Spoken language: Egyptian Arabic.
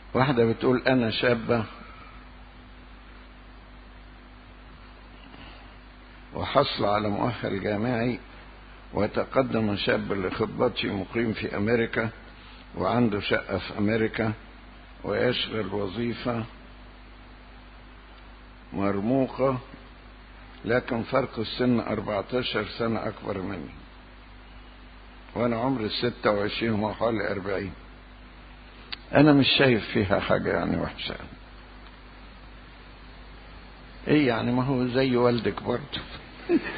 واحدة بتقول أنا شابة وحصل على مؤهل جامعي وتقدم شاب لخطبتي مقيم في أمريكا وعنده شقة في أمريكا ويشغل وظيفة مرموقة لكن فرق السن 14 سنة أكبر مني وأنا عمري 26 وهو حوالي 40 أنا مش شايف فيها حاجة يعني وحشة إيه يعني ما هو زي والدك برضه